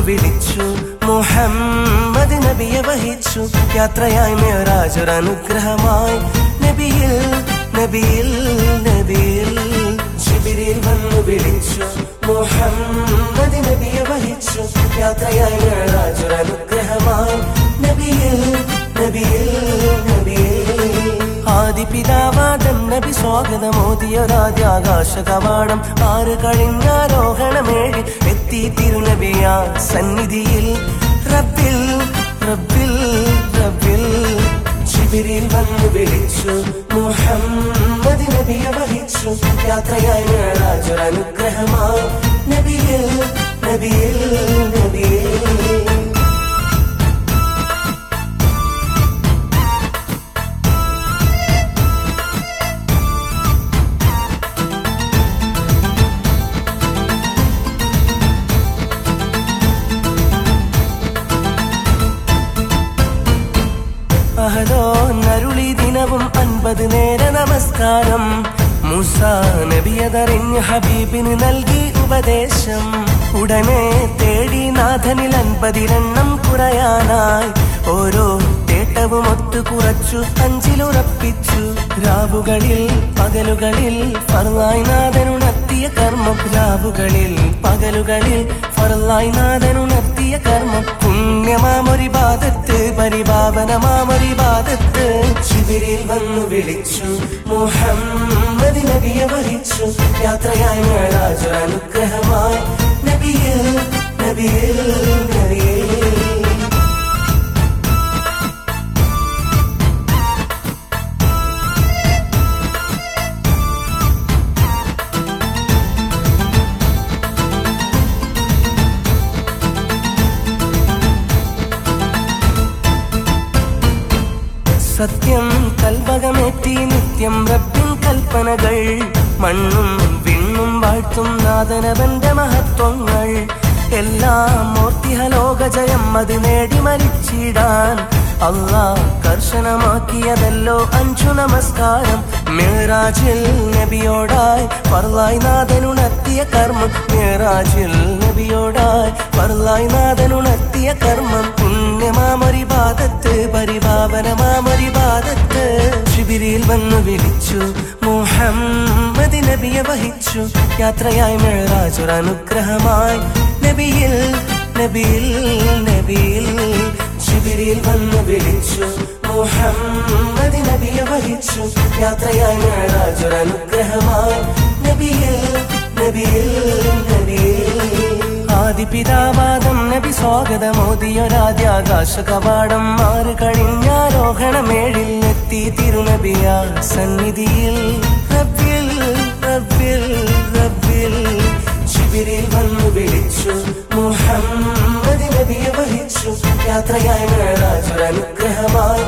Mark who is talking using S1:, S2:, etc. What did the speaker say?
S1: വിളിച്ചു മുഹമ്മദ് നബിയെ വഹിച്ചു യാത്രയായി മേറാജ് ഒരു അനുഗ്രഹമായി നബിയിൽ നബിയിൽ നബിയിൽ ശിബിരിൽ വന്നു വിളിച്ചു മുഹമ്മദ് നബിയെ വഹിച്ചു യാത്രയായി മേറാജ് ഒരു അനുഗ്രഹമായി നബിയിൽ നബിയിൽ നബിയിൽ ആദിപിതാവാദം നബി സ്വാഗതമോദിയൊരാദ്യ ആകാശ കവാടം ആറ് കഴിഞ്ഞാരോഹണമേഴ് എത്തി തിരുനബിയ സന്നിധിയിൽ റബ്ബിൽ റബ്ബിൽ റബ്ബിൽ ശിബിരിൽ വന്നു വിളിച്ചു മുഹമ്മദ് നബിയെ വഹിച്ചു യാത്രയായി മേളാജ് ഒരു അനുഗ്രഹമായി നബിയിൽ നബിയിൽ നബിയിൽ അഹദോ നരുളി ദിനവും അൻപത് നേര നമസ്കാരം മുസ നബിയതറിഞ്ഞ് ഹബീബിന് നൽകി ഉപദേശം ഉടനെ തേടി നാഥനിൽ അൻപതിരെണ്ണം കുറയാനായി ഓരോ തേട്ടവും ഒത്തു കുറച്ചു അഞ്ചിലുറപ്പിച്ചു രാവുകളിൽ പകലുകളിൽ ഫർലായി നാഥനുണർത്തിയ കർമ്മം രാവുകളിൽ പകലുകളിൽ ഫർലായി നാഥനുണർത്തിയ കർമ്മം പുണ്യമാമൊരി ബാധത്ത് പരിപാവനമാമൊരി ബാധത്ത് ശിബിരിൽ വന്നു വിളിച്ചു മുഹമ്മദ് നബിയെ വഹിച്ചു യാത്രയായി മേളാജ് ഒരു അനുഗ്രഹമായി നബിയിൽ നബിയിൽ നബിയിൽ സത്യം കൽവകമേറ്റി നിത്യം റബ്ബിൻ കൽപ്പനകൾ മണ്ണും വിണ്ണും വാഴ്ത്തും നാദനവന്റെ മഹത്വങ്ങൾ എല്ലാം ഓർത്തിഹലോക ജയം അത് നേടി മരിച്ചിടാൻ അള്ളാ കർശനമാക്കിയതല്ലോ അഞ്ചു നമസ്കാരം മേറാജിൽ നബിയോടായി ഫർലായി നാഥനുണർത്തിയ കർമ്മം മേറാജിൽ നബിയോടായി ഫർലായി നാഥനുണർത്തിയ കർമ്മം പുണ്യമാമൊരി ബാധത്ത് പരിപാവനമാമൊരി ബാധത്ത് ശിബിരിയിൽ വന്നു വിളിച്ചു മുഹമ്മദ് നബിയെ വഹിച്ചു യാത്രയായി മേറാജ് ഒരു അനുഗ്രഹമായി നബിയിൽ നബിയിൽ നബിയിൽ ശിബിരിയിൽ വന്നു വിളിച്ചു മുഹമ്മദ് നബിയെ വഹിച്ചു യാത്രയായി മേറാജ് ഒരു അനുഗ്രഹമായി നബിയിൽ നബിയിൽ നബിയിൽ ആദിപിതാവാദം നബി സ്വാഗതമോദിയൊരാദ്യ ആകാശ കവാടം മാറ് കഴിഞ്ഞാരോഹണമേഴിൽ എത്തി തിരുനബിയ സന്നിധിയിൽ റബ്ബിൽ റബ്ബിൽ റബ്ബിൽ ശിബിരിൽ വന്നു വിളിച്ചു മുഹമ്മദ് നബിയെ വഹിച്ചു യാത്രയായി മേളാജ് ഒരു അനുഗ്രഹമായി